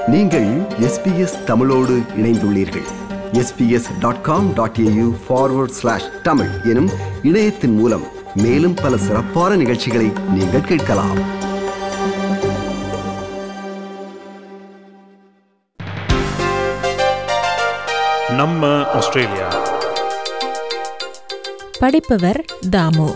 நீங்கள் எஸ்பிஎஸ் தமிழோடு இணைந்துள்ளீர்கள் SBS dot com dot AU forward slash Tamil எனும் இணையத்தின் மூலம் மேலும் பல சிறப்பான நிகழ்ச்சிகளை நீங்கள் கேட்கலாம் நம்ம ஆஸ்திரேலியா படிப்பவர் தாமு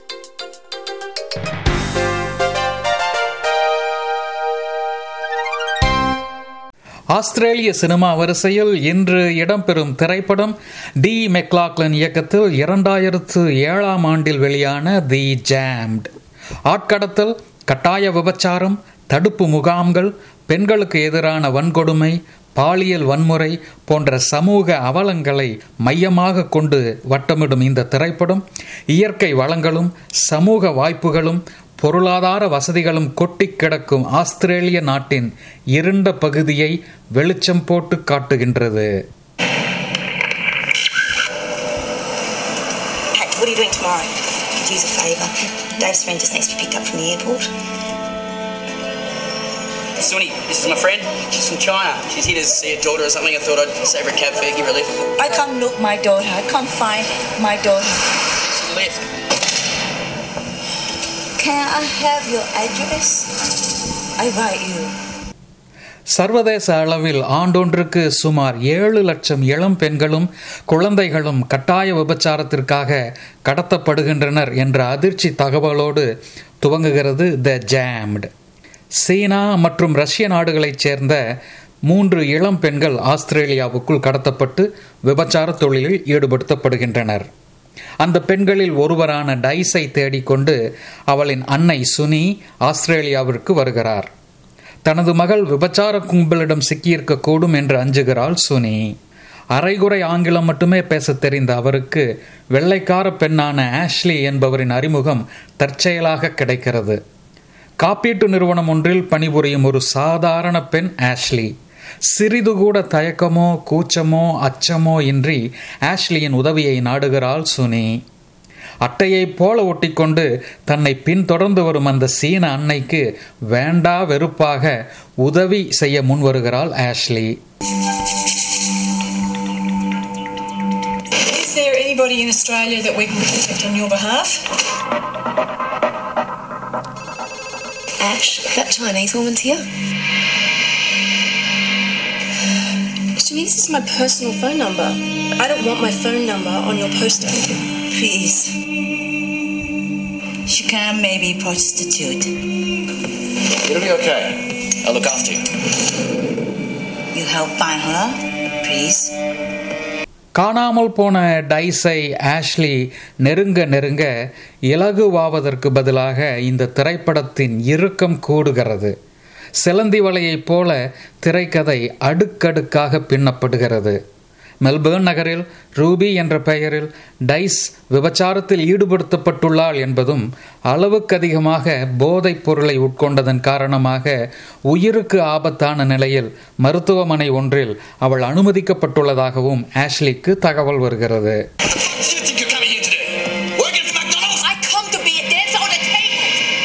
ஆஸ்திரேலிய சினிமா வரிசையில் இன்று இடம்பெறும் திரைப்படம் டி மெக்லாக்லன் இயக்கத்தில் இரண்டாயிரத்து ஏழாம் ஆண்டில் வெளியான தி ஜாம்ட் ஆட்கடத்தல் கட்டாய விபச்சாரம் தடுப்பு முகாம்கள் பெண்களுக்கு எதிரான வன்கொடுமை பாலியல் வன்முறை போன்ற சமூக அவலங்களை மையமாக கொண்டு வட்டமிடும் இந்த திரைப்படம் இயற்கை வளங்களும் சமூக வாய்ப்புகளும் பொருளாதார வசதிகளும் கொட்டி கிடக்கும் ஆஸ்திரேலிய நாட்டின் இருண்ட பகுதியை வெளிச்சம் போட்டு காட்டுகின்றது Hey, what are you doing tomorrow? Could use a favour. Dave's friend just needs to be picked up from the airport. Sunny, this is my friend. She's from China. She's here to see her daughter or something. I thought I'd save her a cab fare, give her a lift. I can't look my daughter. I can't find my daughter. Just a lift. Can I have your address? I write you. சர்வதேச அளவில் ஆண்டொன்றுக்கு சுமார் ஏழு லட்சம் இளம் பெண்களும் குழந்தைகளும் கட்டாய விபச்சாரத்திற்காக கடத்தப்படுகின்றனர் என்ற அதிர்ச்சி தகவலோடு துவங்குகிறது த ஜாம்ட் சீனா மற்றும் ரஷ்ய நாடுகளைச் சேர்ந்த மூன்று இளம் பெண்கள் ஆஸ்திரேலியாவுக்குள் கடத்தப்பட்டு விபச்சார தொழிலில் ஈடுபடுத்தப்படுகின்றனர் அந்த பெண்களில் ஒருவரான டைஸை தேடிக்கொண்டு அவளின் அன்னை சுனி ஆஸ்திரேலியாவிற்கு வருகிறார் தனது மகள் விபச்சார கும்பலிடம் சிக்கியிருக்கக்கூடும் என்று அஞ்சுகிறாள் சுனி அரைகுறை ஆங்கிலம் மட்டுமே பேசத் தெரிந்த அவருக்கு வெள்ளைக்கார பெண்ணான ஆஷ்லி என்பவரின் அறிமுகம் தற்செயலாக கிடைக்கிறது காப்பீட்டு நிறுவனம் ஒன்றில் பணிபுரியும் ஒரு சாதாரண பெண் ஆஷ்லி சிறிது கூட தயக்கமோ கூச்சமோ அச்சமோ இன்றி ஆஷ்லியின் உதவியை நாடுகிறாள் சுனி அட்டையைப் போல ஒட்டிக்கொண்டு தன்னை பின்தொடர்ந்து வரும் அந்த சீன அன்னைக்கு வேண்டா வெறுப்பாக உதவி செய்ய முன்வருகிறாள் Ashley Is there anybody in Australia that we can contact on your behalf? Ash, that Chinese woman's here. Jimmy, this is my personal phone number. I don't want my phone number on your poster. Please. She can maybe prostitute. It'll be okay. I'll look after you. You help find her, please. காணாமல் போன டைஸை Ashley நெருங்க நெருங்க இலகுவாவதற்கு பதிலாக இந்த திரைப்படத்தின் இறுக்கம் கூடுகிறது சிலந்தி வலையைப் போல திரைக்கதை அடுக்கடுக்காக பின்னப்படுகிறது மெல்பேர்ன் நகரில் ரூபி என்ற பெயரில் டைஸ் விபச்சாரத்தில் ஈடுபடுத்தப்பட்டுள்ளாள் என்பதும் அளவுக்கு அதிகமாக போதைப் பொருளை உட்கொண்டதன் காரணமாக உயிருக்கு ஆபத்தான நிலையில் மருத்துவமனை ஒன்றில் அவள் அனுமதிக்கப்பட்டுள்ளதாகவும் ஆஷ்லிக்கு தகவல் வருகிறது What do you think you're coming here to do? Working for McDonald's? I come to be a dancer on a table.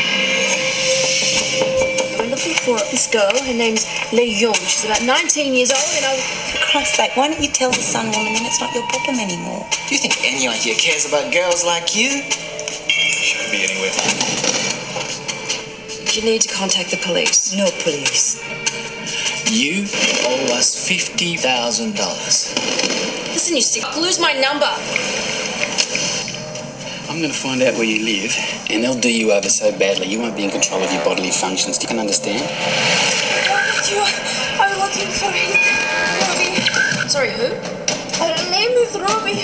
We're looking for this girl. Her name's Lee Young. She's about 19 years old, and I. For Christ's sake, why don't you tell the Sun Woman then it's not your problem anymore? Do you think anyone here cares about girls like you? She could be anywhere. You need to contact the police. No police. You owe us $50,000. Listen, you sick. Lose my number. I'm going to find out where you live, and they'll do you over so badly you won't be in control of your bodily functions. You can understand? You are looking for Ruby. Sorry, who? Her name is Ruby.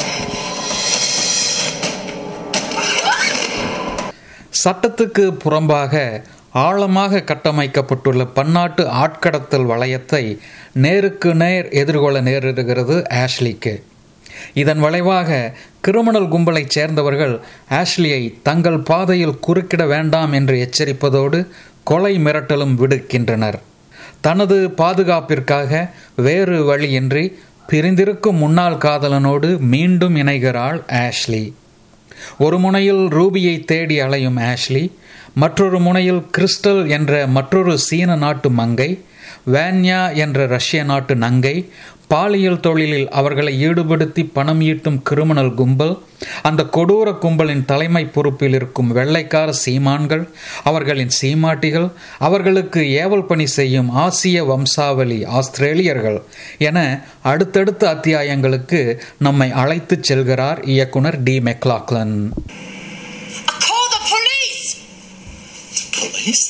சட்டத்துக்கு புறம்பாக ஆழமாக கட்டமைக்கப்பட்டுள்ள பன்னாட்டு ஆட்கடத்தல் வளையத்தை நேருக்கு நேர் எதிர்கொள்ள நேரிடுகிறது ஆஷ்லிக்கு இதன் விளைவாக கிரிமினல் கும்பலைச் சேர்ந்தவர்கள் ஆஷ்லியை தங்கள் பாதையில் குறுக்கிட வேண்டாம் என்று எச்சரிப்பதோடு கொலை மிரட்டலும் விடுக்கின்றனர் தனது பாதுகாப்பிற்காக வேறு வழியின்றி பிரிந்திருக்கும் முன்னாள் காதலனோடு மீண்டும் இணைகிறாள் ஆஷ்லி ஒரு முனையில் ரூபியை தேடி அலையும் ஆஷ்லி மற்றொரு முனையில் கிறிஸ்டல் என்ற மற்றொரு சீன நாட்டு மங்கை வேன்யா என்ற ரஷ்ய நாட்டு நங்கை பாலியல் தொழிலில் அவர்களை ஈடுபடுத்தி பணம் ஈட்டும் கிரிமினல் கும்பல் அந்த கொடூர கும்பலின் தலைமை பொறுப்பில் இருக்கும் வெள்ளைக்கார சீமான்கள் அவர்களின் சீமாட்டிகள் அவர்களுக்கு ஏவல் பணி செய்யும் ஆசிய வம்சாவளி ஆஸ்திரேலியர்கள் என அடுத்தடுத்த அத்தியாயங்களுக்கு நம்மை அழைத்துச் செல்கிறார் இயக்குனர் D McLachlan Call the police! Police?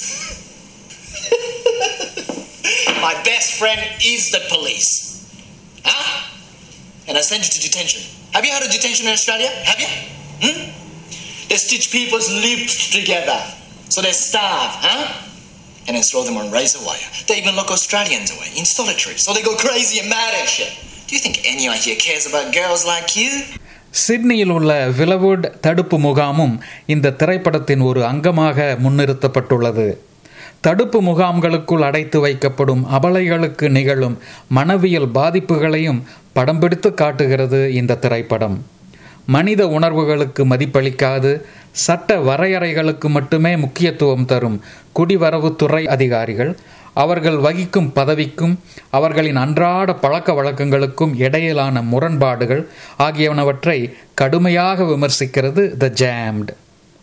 My best friend is the police. Huh? And I send you to detention. Have you heard of detention in Australia? Have you? Hmm? They stitch people's lips together so they starve, huh? And then throw them on razor wire. They even lock Australians away in solitary so they go crazy and mad and shit. Do you think anyone here cares about girls like you? சிட்னியில் உள்ள விலவுட் தடுப்பு முகாமும் இந்த திரைப்படத்தின் ஒரு அங்கமாக முன்னிறுத்தப்பட்டுள்ளது தடுப்பு முகாம்களுக்குள் அடைத்து வைக்கப்படும் அபலைகளுக்கு நிகழும் மனவியல் பாதிப்புகளையும் படம் பிடித்து காட்டுகிறது இந்த திரைப்படம் மனித உணர்வுகளுக்கு மதிப்பளிக்காது சட்ட வரையறைகளுக்கு மட்டுமே முக்கியத்துவம் தரும் குடிவரவுத்துறை அதிகாரிகள் அவர்கள் வகிக்கும் பதவிக்கும் அவர்களின் அன்றாட பழக்க வழக்கங்களுக்கும் இடையிலான முரண்பாடுகள் ஆகியனவற்றை கடுமையாக விமர்சிக்கிறது த ஜாம்ட்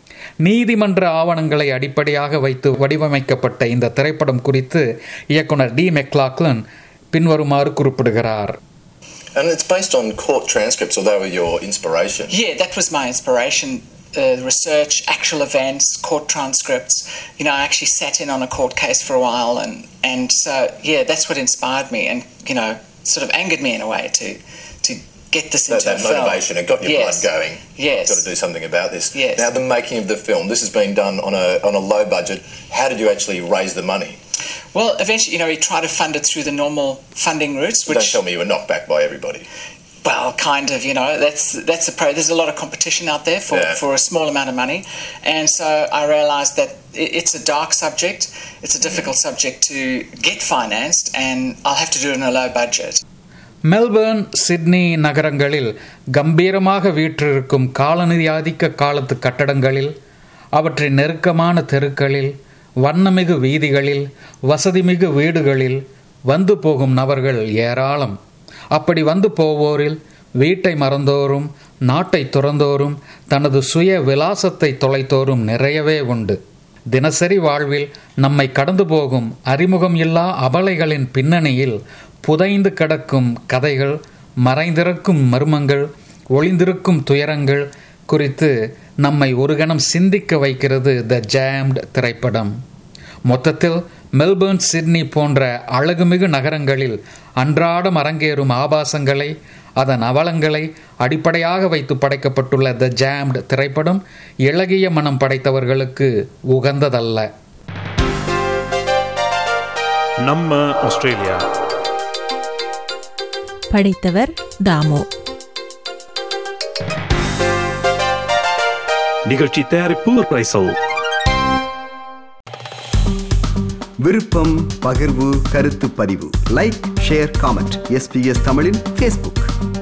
நீதிமன்ற ஆவணங்களை அடிப்படையாக வைத்து வடிவமைக்கப்பட்ட இந்த திரைப்படம் குறித்து இயக்குனர் டி மெக்லாக்லன் பின்வருமாறு குறிப்பிடுகிறார் And it's based on court transcripts, or they were your inspiration. Yeah, that was my inspiration. Uh, research, actual events, court transcripts. You know, I actually sat in on a court case for a while, and and so yeah, that's what inspired me, and you know, sort of angered me in a way to to get this That, into that a film. motivation, it got your yes. blood going. Yes. Got to do something about this. Yes. Now, the making of the film, this has been done on a on a low budget. How did you actually raise the money? Well, eventually, you know, we try to fund it through the normal funding routes, Don't which tell me you were knocked back by everybody. well, kind of, you know, that's that's a pro. There's a lot of competition out there for, Yeah. for a small amount of money, and so I realised that i- it's a dark subject. It's a difficult subject to get financed, and I'll have to do it in a low budget. Melbourne Sydney நகரங்களில் கம்பீரமாக வீற்றிருக்கும் காலநிதியாதிக்க காலத்து கட்டடங்களில் அவற்றின் நெருக்கமான தெருக்களில் வண்ணமிகு வீதிகளில் வசதிமிகு வீடுகளில் வந்து போகும் நபர்கள் ஏராளம் அப்படி வந்து போவோரில் வீட்டை மறந்தோரும் நாட்டை துறந்தோரும் தனது சுய விலாசத்தை தொலைத்தோரும் நிறையவே உண்டு தினசரி வாழ்வில் நம்மை கடந்து போகும் அறிமுகம் இல்லா அபலைகளின் பின்னணியில் புதைந்து கிடக்கும் கதைகள் மறைந்திருக்கும் மர்மங்கள் ஒளிந்திருக்கும் துயரங்கள் குறித்து நம்மை ஒரு கணம் சிந்திக்க வைக்கிறது த ஜாம்ட் திரைப்படம் மொத்தத்தில் மெல்பர்ன் சிட்னி போன்ற அழகுமிகு நகரங்களில் அன்றாடம் அரங்கேறும் ஆபாசங்களை அதன் அவலங்களை அடிப்படையாக வைத்து படைக்கப்பட்டுள்ள த ஜாம்ட் திரைப்படம் இளகிய மனம் படைத்தவர்களுக்கு உகந்ததல்ல நம்ம ஆஸ்திரேலியா படித்தவர் தாமு நிகழ்ச்சி தயாரிப்பு பிரைசல் விருப்பம் பகிர்வு கருத்து பதிவு லைக் ஷேர் காமெண்ட் எஸ்பிஎஸ் தமிழின் ஃபேஸ்புக்